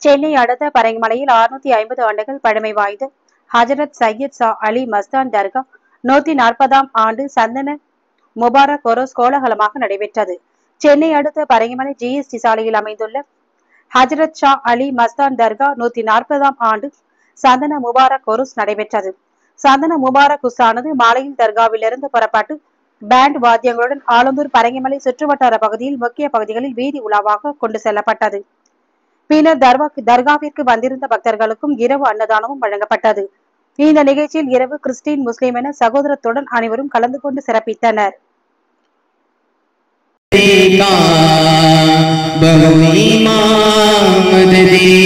சென்னை அடுத்த பரங்கிமலையில் 650 ஐம்பது ஆண்டுகள் பழமை வாய்ந்த ஹஜரத் சையத் ஷா அலி மஸ்தான் தர்கா நூத்தி நாற்பதாம் ஆண்டு சந்தன முபாரக் ஒரோஸ் கோலாகலமாக நடைபெற்றது சென்னை அடுத்த பரங்கிமலை ஜிஎஸ்டி சாலையில் அமைந்துள்ள ஹஜரத் ஷா அலி மஸ்தான் தர்கா நூத்தி நாற்பதாம் ஆண்டு சந்தன முபாரக் ஒருஸ் நடைபெற்றது சந்தன முபாரக் உஸ்ஸானது மாலையில் தர்காவிலிருந்து புறப்பட்டு பேண்ட் வாத்தியங்களுடன் ஆலந்தூர் பரங்கிமலை சுற்றுவட்டார பகுதியில் முக்கிய பகுதிகளில் வீதி உலாவாக கொண்டு செல்லப்பட்டது பின்னர் தர்வாக்கு தர்காவிற்கு வந்திருந்த பக்தர்களுக்கும் இரவு அன்னதானமும் வழங்கப்பட்டது இந்த நிகழ்ச்சியில் இரவு கிறிஸ்டின் முஸ்லிம் என சகோதரத்துடன் அனைவரும் கலந்து கொண்டு சிறப்பித்தனர் का बहु इमाम दे